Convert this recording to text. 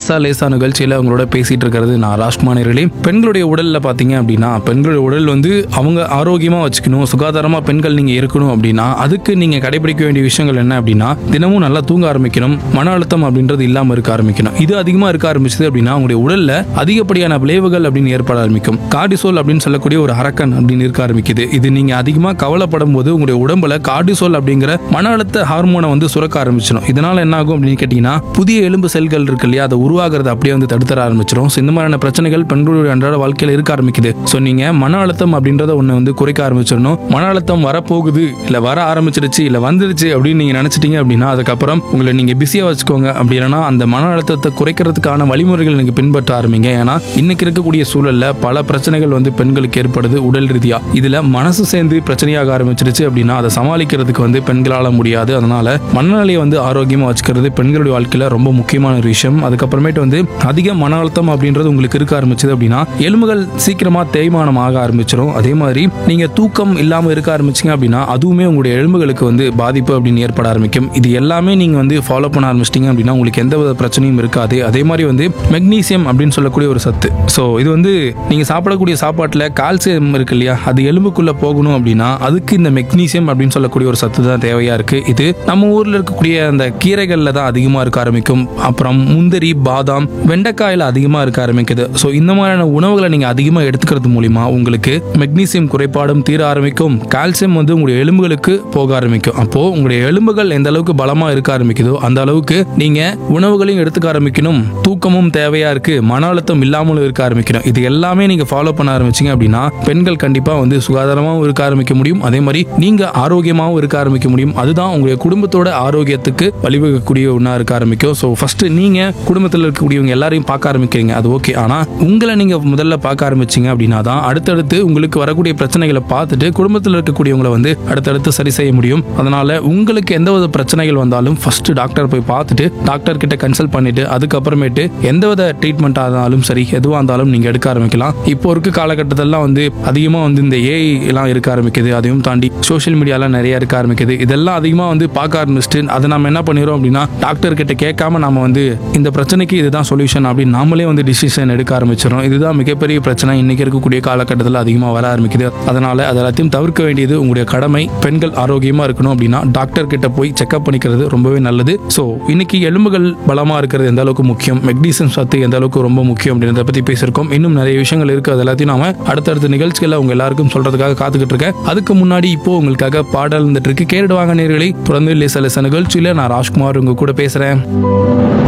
லேசா லேசா நிகழ்ச்சியில் அவங்களோட பேசிட்டு இருக்கிறது நான் ராஜ்குமாரிகளே பெண்களுடைய உடல்ல பார்த்தீங்க அப்படின்னா பெண்களுடைய உடல் வந்து அவங்க ஆரோக்கியமாக வச்சுக்கணும் சுகாதாரமாக பெண்கள் நீங்கள் இருக்கணும் அப்படின்னா அதுக்கு நீங்கள் கடைபிடிக்க வேண்டிய விஷயங்கள் என்ன அப்படின்னா தினமும் நல்லா தூங்க ஆரம்பிக்கணும் மன அழுத்தம் அப்படின்றது இல்லாமல் இருக்க ஆரம்பிக்கணும் இது அதிகமாக இருக்க ஆரம்பிச்சது அப்படின்னா உங்களுடைய உடல்ல அதிகப்படியான விளைவுகள் அப்படின்னு ஏற்பட ஆரம்பிக்கும் கார்டிசோல் அப்படின்னு சொல்லக்கூடிய ஒரு அரக்கன் அப்படின்னு இருக்க ஆரம்பிக்குது இது நீங்க அதிகமாக கவலைப்படும் போது உங்களுடைய உடம்புல கார்டிசோல் அப்படிங்கிற மன அழுத்த ஹார்மோனை வந்து சுரக்க ஆரம்பிச்சிடும் இதனால என்ன ஆகும் அப்படின்னு கேட்டீங்கன்னா புதிய எலும்பு செல்கள் இருக்கு இல்லையா அதை உருவாகிறத அப்படியே வந்து தடுத்தர ஆரம்பிச்சிடும் So, இந்த மாதிரியான பிரச்சனைகள் பெண்களுடைய அன்றாட வாழ்க்கையில இருக்க ஆரம்பிக்குது ஸோ நீங்க மன அழுத்தம் அப்படின்றத ஒன்று வந்து குறைக்க ஆரம்பிச்சிடணும் மன அழுத்தம் வரப்போகுது இல்ல வர ஆரம்பிச்சிருச்சு இல்ல வந்துருச்சு அப்படின்னு நீங்க நினைச்சிட்டீங்க அப்படின்னா அதுக்கப்புறம் உங்களை நீங்க பிஸியா வச்சுக்கோங்க அப்படி இல்லைன்னா அந்த மன அழுத்தத்தை குறைக்கிறதுக்கான வழிமுறைகள் நீங்க பின்பற்ற ஆரம்பிங்க ஏன்னா இன்னைக்கு இருக்கக்கூடிய சூழல்ல பல பிரச்சனைகள் வந்து பெண்களுக்கு ஏற்படுது உடல் ரீதியா இதுல மனசு சேர்ந்து பிரச்சனையாக ஆரம்பிச்சிருச்சு அப்படின்னா அதை சமாளிக்கிறதுக்கு வந்து பெண்களால முடியாது அதனால மனநிலையை வந்து ஆரோக்கியமா வச்சுக்கிறது பெண்களுடைய வாழ்க்கையில ரொம்ப முக்கியமான ஒரு விஷயம் அதுக்கப்புறமேட்டு வந்து அதிக மன அழுத்தம் அப்படின்றது உங்களுக்கு இருக்க ஆரம்பிச்சது அப்படின்னா எலும்புகள் சீக்கிரமா தேய்மானம் ஆக ஆரம்பிச்சிடும் அதே மாதிரி நீங்க தூக்கம் இல்லாம இருக்க ஆரம்பிச்சீங்க அப்படின்னா அதுவுமே உங்களுடைய எலும்புகளுக்கு வந்து பாதிப்பு அப்படின்னு ஏற்பட ஆரம்பிக்கும் இது எல்லாமே நீங்க வந்து ஃபாலோ பண்ண ஆரம்பிச்சிட்டீங்க அப்படின்னா உங்களுக்கு எந்த வித பிரச்சனையும் இருக்காது அதே மாதிரி வந்து மெக்னீசியம் அப்படின்னு சொல்லக்கூடிய ஒரு சத்து ஸோ இது வந்து நீங்க சாப்பிடக்கூடிய சாப்பாட்டில் கால்சியம் இருக்கு இல்லையா அது எலும்புக்குள்ள போகணும் அப்படின்னா அதுக்கு இந்த மெக்னீசியம் அப்படின்னு சொல்லக்கூடிய ஒரு சத்து தான் தேவையா இருக்கு இது நம்ம ஊர்ல இருக்கக்கூடிய அந்த கீரைகள்ல தான் அதிகமா இருக்க ஆரம்பிக்கும் அப்புறம் முந்திரி பாதாம் வெண்டைக்காயில அதிகமா இருக்க ஆரம்பிக்குது ஸோ இந்த மாதிரியான உணவுகளை நீங்க அதிகமா எடுத்துக்கிறது மூலியமா உங்களுக்கு மெக்னீசியம் குறைபாடும் தீர ஆரம்பிக்கும் கால்சியம் வந்து உங்களுடைய எலும்புகளுக்கு போக ஆரம்பிக்கும் அப்போ உங்களுடைய எலும்புகள் எந்த அளவுக்கு பலமா இருக்க ஆரம்பிக்குதோ அந்த அளவுக்கு நீங்க உணவுகளையும் எடுத்துக்க ஆரம்பிக்கணும் தூக்கமும் தேவையா இருக்கு மன அழுத்தம் இல்லாமலும் இருக்க ஆரம்பிக்கணும் இது எல்லாமே நீங்க ஃபாலோ பண்ண ஆரம்பிச்சீங்க அப்படின்னா பெண்கள் கண்டிப்பா வந்து சுகாதாரமாகவும் இருக்க ஆரம்பிக்க முடியும் அதே மாதிரி நீங்க ஆரோக்கியமாகவும் இருக்க ஆரம்பிக்க முடியும் அதுதான் உங்களுடைய குடும்பத்தோட ஆரோக்கியத்துக்கு வழிவகுக்கக்கூடிய ஒன்றா இருக்க ஆரம்பிக்கும் ஸோ ஃபர்ஸ்ட் நீங்க குடும்பத்தில் இருக்கக்கூடியவங்க எல்லாரையும் பார்க்க ஆரம்பிக்கிறீங்க அது ஓகே ஆனா உங்களை நீங்க முதல்ல பார்க்க ஆரம்பிச்சீங்க அப்படின்னா தான் அடுத்தடுத்து உங்களுக்கு வரக்கூடிய பிரச்சனைகளை பார்த்துட்டு குடும்பத்தில் இருக்கக்கூடியவங்களை வந்து அடுத்தடுத்து சரி செய்ய முடியும் அதனால உங்களுக்கு எந்த வித பிரச்சனைகள் வந்தாலும் ஃபர்ஸ்ட் டாக்டர் போய் பார்த்துட்டு டாக்டர் கிட்ட கன்சல்ட் பண்ணிட்டு அதுக்கப்புறமேட்டு எந்த வித ட்ரீட்மெண்ட் இருந்தாலும் சரி எதுவாக இருந்தாலும் நீங்க எடுக்க ஆரம்பிக்கலாம் இப்போ இருக்க காலகட்டத்திலலாம் வந்து அதிகமாக வந்து இந்த ஏஐ எல்லாம் இருக்க ஆரம்பிக்குது அதையும் தாண்டி சோஷியல் மீடியாலாம் நிறைய இருக்க ஆரம்பிக்குது இதெல்லாம் அதிகமாக வந்து பார்க்க ஆரம்பிச்சுட்டு அதை நம்ம என்ன பண்ணிடுறோம் அப்படின்னா டாக்டர் கிட்ட கேட்காம நம்ம வந்து இந்த பிரச்சனைக்கு இதுதான் சொல்யூஷன் அப்படின்னு நாமளே வந்து டிசிஷன் எடுக்க ஆரம்பிச்சிடும் இதுதான் மிகப்பெரிய பிரச்சனை இன்னைக்கு இருக்கக்கூடிய காலகட்டத்தில் அதிகமாக வர ஆரம்பிக்குது அதனால அது எல்லாத்தையும் தவிர்க்க வேண்டியது உங்களுடைய கடமை பெண்கள் ஆரோக்கியமா இருக்கணும் அப்படின்னா டாக்டர் கிட்ட போய் செக்அப் பண்ணிக்கிறது ரொம்பவே நல்லது ஸோ இன்னைக்கு எலும்புகள் பலமா இருக்கிறது எந்த அளவுக்கு முக்கியம் மெக்னீசியம் சத்து எந்த அளவுக்கு ரொம்ப முக்கியம் அப்படின்றத பத்தி பேசியிருக்கோம் இன்னும் நிறைய விஷயங்கள் இருக்கு அது எல்லாத்தையும் நாம அடுத்தடுத்த நிகழ்ச்சிகளை உங்க எல்லாருக்கும் சொல்றதுக்காக காத்துக்கிட்டு இருக்கேன் அதுக்கு முன்னாடி இப்போ உங்களுக்காக பாடல் இருந்துட்டு இருக்கு கேட்டுடுவாங்க நேர்களை தொடர்ந்து லேச லேச நிகழ்ச்சியில நான் ராஜ்குமார் உங்க கூட பேசுறேன்